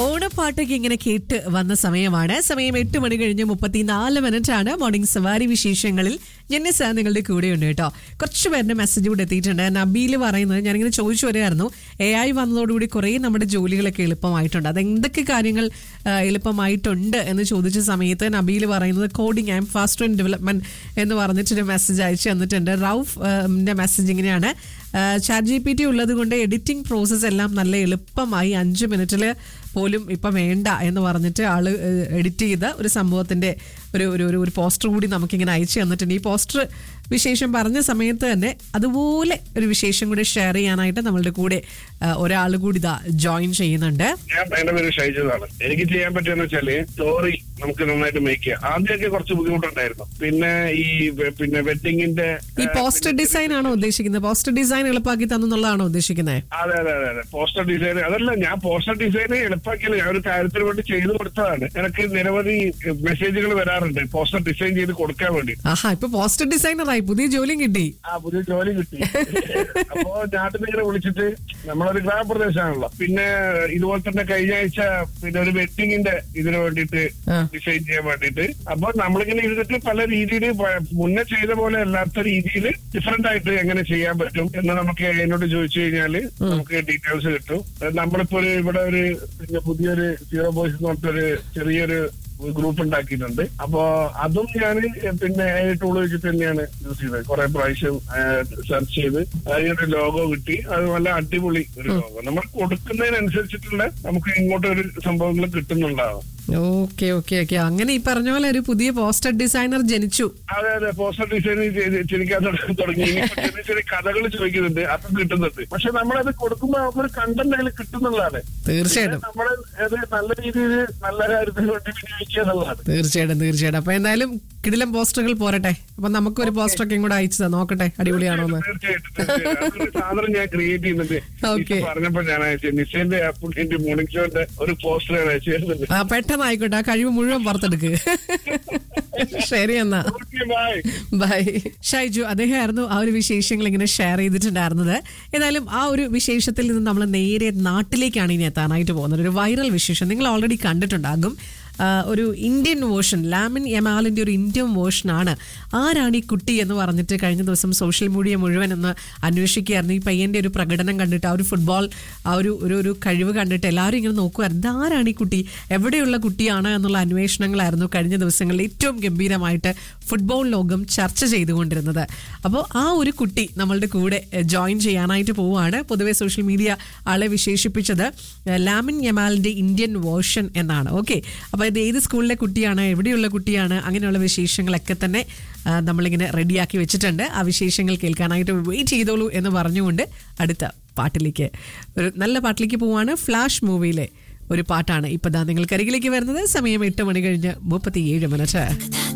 ഓണപ്പാട്ടൊക്കെ ഇങ്ങനെ കേട്ട് വന്ന സമയമാണ് സമയം എട്ട് മണി കഴിഞ്ഞ് മുപ്പത്തിനാല് മിനിറ്റ് ആണ് മോർണിംഗ് സവാരി വിശേഷങ്ങളിൽ ജെന്നിസ നിങ്ങളുടെ കൂടെയുണ്ട് കേട്ടോ കുറച്ച് പേരുടെ മെസ്സേജ് കൂടെ എത്തിയിട്ടുണ്ട് നബീൽ പറയുന്നത് ഞാനിങ്ങനെ ചോദിച്ചു വരികയായിരുന്നു എ ഐ വന്നതോടുകൂടി കുറേ നമ്മുടെ ജോലികളൊക്കെ എളുപ്പമായിട്ടുണ്ട് അത് എന്തൊക്കെ കാര്യങ്ങൾ ആ, എളുപ്പമായിട്ടുണ്ട് എന്ന് ചോദിച്ച സമയത്ത് നബീൽ പറയുന്നത് coding and faster in development എന്ന് പറഞ്ഞിട്ടൊരു മെസ്സേജ് അയച്ചു തന്നിട്ടുണ്ട് റൌഫ് മെസ്സേജ് ഇങ്ങനെയാണ് ചാറ്റ് ജി പി ടി ഉള്ളത് കൊണ്ട് എഡിറ്റിംഗ് പ്രോസസ്സ് എല്ലാം നല്ല എളുപ്പമായി അഞ്ച് മിനിറ്റിൽ പോലും ഇപ്പം വേണ്ട എന്ന് പറഞ്ഞിട്ട് ആള് എഡിറ്റ് ചെയ്ത ഒരു സംഭവത്തിന്റെ ഒരു ഒരു ഒരു- ഒരു പോസ്റ്റർ കൂടി നമുക്കിങ്ങനെ അയച്ചു തന്നിട്ടുണ്ട് ഈ പോസ്റ്റർ വിശേഷം പറഞ്ഞ സമയത്ത് തന്നെ അതുപോലെ ഒരു വിശേഷം കൂടി ഷെയർ ചെയ്യാനായിട്ട് നമ്മളുടെ കൂടെ ഒരാൾ കൂടി ഇതാ ജോയിൻ ചെയ്യുന്നുണ്ട് ഞാൻ എന്റെ പേര് ഷൈജതാണ് എനിക്ക് ചെയ്യാൻ പറ്റുമെന്ന് വെച്ചാല് സ്റ്റോറി നമുക്ക് നന്നായിട്ട് മേക്ക് ചെയ്യാം ആദ്യമൊക്കെ കുറച്ച് ബുദ്ധിമുട്ടുണ്ടായിരുന്നു പിന്നെ ഈ വെ- പിന്നെ വെഡിങ്ങിന്റെ ഈ പോസ്റ്റർ ഡിസൈൻ ആണോ ഉദ്ദേശിക്കുന്നത് പോസ്റ്റർ ഡിസൈൻ എളുപ്പാക്കി തന്നുള്ളതാണോ ഉദ്ദേശിക്കുന്നത് അതെ അതെ അതെ അതെ പോസ്റ്റർ ഡിസൈൻ അതല്ല ഞാൻ പോസ്റ്റർ ഡിസൈൻ എളുപ്പാക്കിയത് ഞാൻ ഒരു കാര്യത്തിന് വേണ്ടി ചെയ്തു കൊടുത്തതാണ് എനിക്ക് നിരവധി മെസ്സേജുകൾ വരാറുണ്ട് പോസ്റ്റർ ഡിസൈൻ ചെയ്ത് കൊടുക്കാൻ വേണ്ടി ആഹാ ഇപ്പൊ പോസ്റ്റർ ഡിസൈനറായി പുതിയ ജോലിയും കിട്ടി ആ പുതിയ ജോലി കിട്ടി അപ്പോ നാട്ടിൽ ഇങ്ങനെ വിളിച്ചിട്ട് നമ്മളൊരു ഗ്രാമപ്രദേശമാണല്ലോ പിന്നെ ഇതുപോലെ തന്നെ കഴിഞ്ഞ ആഴ്ച പിന്നെ ഒരു വെഡിങ്ങിന്റെ ഇതിനു വേണ്ടിയിട്ട് ആ. ഡിസൈൻ ചെയ്യാൻ വേണ്ടിയിട്ട് അപ്പൊ നമ്മളിങ്ങനെ ഇരുന്നിട്ട് പല രീതിയിൽ മുന്നേ ചെയ്ത പോലെ അല്ലാത്ത രീതിയിൽ ഡിഫറെന്റ് ആയിട്ട് എങ്ങനെ ചെയ്യാൻ പറ്റും എന്ന് നമുക്ക് എന്നോട് ചോദിച്ചു കഴിഞ്ഞാല് നമുക്ക് ഡീറ്റെയിൽസ് കിട്ടും നമ്മളിപ്പോ ഒരു ഇവിടെ ഒരു പിന്നെ പുതിയൊരു സീറോ ബോയ്സ് എന്ന് പറഞ്ഞിട്ടൊരു ചെറിയൊരു ഗ്രൂപ്പ് ഉണ്ടാക്കിയിട്ടുണ്ട് അപ്പോ അതും ഞാൻ പിന്നെ ടൂൾ വെച്ചിട്ട് തന്നെയാണ് യൂസ് ചെയ്തത് കുറെ പ്രാവശ്യം സെർച്ച് ചെയ്ത് അതിനൊരു ലോഗോ കിട്ടി അത് നല്ല അടിപൊളി ഒരു ലോഗോ നമ്മൾ കൊടുക്കുന്നതിനനുസരിച്ചിട്ടുള്ള നമുക്ക് ഇങ്ങോട്ടൊരു സംഭവങ്ങൾ കിട്ടുന്നുണ്ടാവും ഓക്കെ ഓക്കെ ഓക്കെ അങ്ങനെ ഈ പറഞ്ഞ പോലെ ഒരു പുതിയ പോസ്റ്റർ ഡിസൈനർ ജനിച്ചു അതെ അതെ പോസ്റ്റർ ഡിസൈൻ ചിരിക്കാൻ തുട- തുടങ്ങി ഇനിയിപ്പോ ചെറിയ ചെറിയ കഥകൾ ചോദിക്കുന്നുണ്ട് അതും കിട്ടുന്നുണ്ട് പക്ഷെ നമ്മളത് കൊടുക്കുമ്പോൾ നമുക്കൊരു കണ്ടന്റ് അതിൽ കിട്ടുന്നുള്ളതാണ് തീർച്ചയായിട്ടും നമ്മള് അത് നല്ല രീതിയിൽ നല്ല കാര്യത്തിന് വേണ്ടി വിനിയോഗിക്കുക എന്നുള്ളതാണ് തീർച്ചയായിട്ടും തീർച്ചയായിട്ടും അപ്പൊ എന്തായാലും കിടിലം പോസ്റ്ററുകൾ പോരട്ടെ അപ്പൊ നമുക്കൊരു പോസ്റ്റർ ഒക്കെ കൂടെ അയച്ചതാ നോക്കട്ടെ അടിപൊളിയാണോ എന്ന് തീർച്ചയായിട്ടും തീർച്ചയായിട്ടും. അതൊരു സാധനം ഞാൻ ക്രിയേറ്റ് ചെയ്യുന്നുണ്ട് Okay. ഇത് പറഞ്ഞപ്പോ ഞാൻ അയച്ചു നിസേന്റെ പുള്ളിന്റെ മോർണിംഗ് ഷോന്റെ ഒരു പോസ്റ്റർ ഞാൻ അയച്ചു തരുന്നുണ്ട് ആ പെട്ടെന്ന് ആയിക്കോട്ടെ ആ കഴിവ് മുഴുവൻ പുറത്തെടുക്ക് ശരി എന്നാ ഓക്കെ ബൈ ബൈ ഷൈജു അദ്ദേഹമായിരുന്നു ആ ഒരു വിശേഷങ്ങൾ ഇങ്ങനെ ഷെയർ ചെയ്തിട്ടുണ്ടായിരുന്നത് ഏതായാലും ആ ഒരു വിശേഷത്തിൽ നിന്ന് നമ്മൾ നേരെ നാട്ടിലേക്കാണ് ഇനി എത്താനായിട്ട് പോകുന്നത് ഒരു വൈറൽ വിശേഷം നിങ്ങൾ ഓൾറെഡി കണ്ടിട്ടുണ്ടാകും ആ, ഒരു ഇന്ത്യൻ വേർഷൻ ലാമിൻ യമാലിന്റെ ഒരു ഇന്ത്യൻ വേർഷനാണ് ആരാണ് ഈ കുട്ടി എന്ന് പറഞ്ഞിട്ട് കഴിഞ്ഞ ദിവസം സോഷ്യൽ മീഡിയ മുഴുവൻ ഒന്ന് അന്വേഷിക്കുകയായിരുന്നു ഈ പയ്യന്റെ ഒരു പ്രകടനം കണ്ടിട്ട് ആ ഒരു ഫുട്ബോൾ ആ ഒരു ഒരു ഒരു കഴിവ് കണ്ടിട്ട് എല്ലാവരും ഇങ്ങനെ നോക്കുമായിരുന്നു ഇതാരാണ് ഈ കുട്ടി എവിടെയുള്ള കുട്ടിയാണ് എന്നുള്ള അന്വേഷണങ്ങളായിരുന്നു കഴിഞ്ഞ ദിവസങ്ങളിൽ ഏറ്റവും ഗംഭീരമായിട്ട് ഫുട്ബോൾ ലോകം ചർച്ച ചെയ്തുകൊണ്ടിരുന്നത് അപ്പോൾ ആ ഒരു കുട്ടി നമ്മളുടെ കൂടെ ജോയിൻ ചെയ്യാനായിട്ട് പോവുകയാണ് പൊതുവെ സോഷ്യൽ മീഡിയ ആളെ വിശേഷിപ്പിച്ചത് ഏഹ്, ലാമിൻ യമാലിന്റെ ഇന്ത്യൻ വേർഷൻ എന്നാണ് ഓക്കെ അപ്പോൾ ഇത് ഏത് സ്കൂളിലെ കുട്ടിയാണ് എവിടെയുള്ള കുട്ടിയാണ് അങ്ങനെയുള്ള വിശേഷങ്ങളൊക്കെ തന്നെ ആ, നമ്മളിങ്ങനെ റെഡിയാക്കി വെച്ചിട്ടുണ്ട് ആ വിശേഷങ്ങൾ കേൾക്കാനായിട്ട് വെയിറ്റ് ചെയ്തോളൂ എന്ന് പറഞ്ഞുകൊണ്ട് അടുത്ത പാട്ടിലേക്ക് ഒരു നല്ല പാട്ടിലേക്ക് പോവാണ് ഫ്ലാഷ് മൂവിയിലെ ഒരു പാട്ടാണ് ഇപ്പൊ ദാ നിങ്ങൾക്ക് അരികിലേക്ക് വരുന്നത് സമയം എട്ട് മണി കഴിഞ്ഞ് മുപ്പത്തിയേഴ് മിനിറ്റ്